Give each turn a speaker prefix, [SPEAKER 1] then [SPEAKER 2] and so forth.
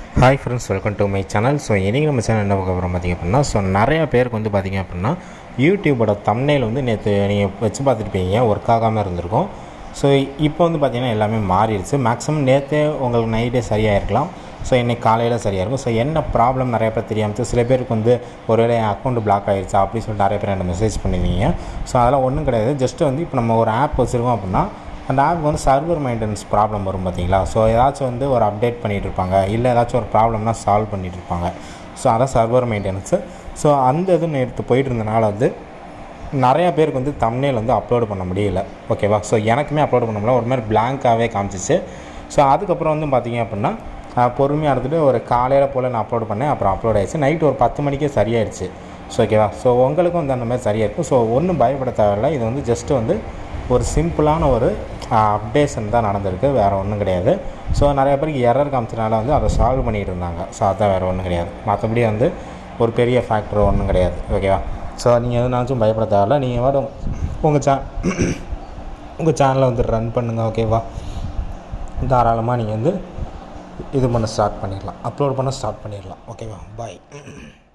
[SPEAKER 1] hi friends welcome to my channel so இன்றைக்கி நம்ம channel என்ன பார்க்க போகிறோம் பார்த்திங்க அப்படின்னா ஸோ நிறையா பேருக்கு வந்து பார்த்திங்க அப்படின்னா யூடியூபோட தம்னையில் வந்து நேற்று நீங்கள் வச்சு பார்த்துருப்பீங்க ஒர்க் ஆகாமல் இருந்திருக்கும் ஸோ இப்போ வந்து பார்த்திங்கன்னா எல்லாமே மாறிடுச்சு மேக்ஸிமம் நேற்றே உங்களுக்கு நைட்டே சரியாக இருக்கலாம் ஸோ இன்றைக்கி காலையில் சரியாக இருக்கும் ஸோ என்ன ப்ராப்ளம் நிறைய பேர் தெரியாமல் சில பேருக்கு வந்து ஒருவேளை என் அக்கௌண்ட் பிளாக் ஆகிடுச்சா அப்படின்னு சொல்லிட்டு நிறைய பேர் எனக்கு மெசேஜ் பண்ணிருந்தீங்க ஸோ அதெல்லாம் ஒன்றும் கிடையாது ஜஸ்ட் வந்து இப்போ நம்ம ஒரு ஆப் வச்சுருக்கோம் அப்படின்னா அந்த ஆப் வந்து சர்வர் மெயின்டெனன்ஸ் ப்ராப்ளம் வரும் பார்த்தீங்களா ஸோ ஏதாச்சும் வந்து ஒரு அப்டேட் பண்ணிகிட்டு இருப்பாங்க இல்லை ஏதாச்சும் ஒரு ப்ராப்ளம்னா சால்வ் பண்ணிகிட்டு இருப்பாங்க ஸோ அதான் சர்வர் மெயின்டெனன்ஸு ஸோ அந்த இது நேற்று போயிட்டு இருந்தனால வந்து நிறைய பேருக்கு வந்து தம்னேல் வந்து அப்லோட் பண்ண முடியல ஓகேவா ஸோ எனக்குமே அப்லோட் பண்ண முடியல ஒரு மாதிரி பிளாங்காகவே காமிச்சிச்சு ஸோ அதுக்கப்புறம் வந்து பார்த்தீங்க அப்படின்னா பொறுமையாக இருந்துட்டு ஒரு காலையில் போல் நான் அப்லோட் பண்ணேன் அப்புறம் அப்லோட் ஆயிடுச்சு நைட் ஒரு பத்து மணிக்கே சரியாயிடுச்சு ஸோ ஓகேவா ஸோ உங்களுக்கும் வந்து அந்த மாதிரி சரியாக இருக்கும் ஸோ ஒன்றும் பயப்பட தேவையில்ல இது வந்து ஜஸ்ட்டு வந்து ஒரு சிம்பிளான ஒரு அப்டேஷன் தான் நடந்திருக்கு வேறு ஒன்றும் கிடையாது ஸோ நிறைய பேருக்கு எரர் காமிச்சனால வந்து அதை சால்வ் பண்ணிகிட்டு இருந்தாங்க ஸோ அதான் வேறு ஒன்றும் கிடையாது மற்றபடி வந்து ஒரு பெரிய ஃபேக்டர் ஒன்றும் கிடையாது ஓகேவா ஸோ நீங்கள் எதுனாச்சும் பயப்பட தேவையில்ல நீங்கள் வரும் உங்கள் சே உங்கள் சேனலை வந்து ரன் பண்ணுங்கள் ஓகேவா தாராளமாக நீங்கள் வந்து இது பண்ண ஸ்டார்ட் பண்ணிடலாம் அப்லோட் பண்ண ஸ்டார்ட் பண்ணிடலாம் ஓகேவா பாய்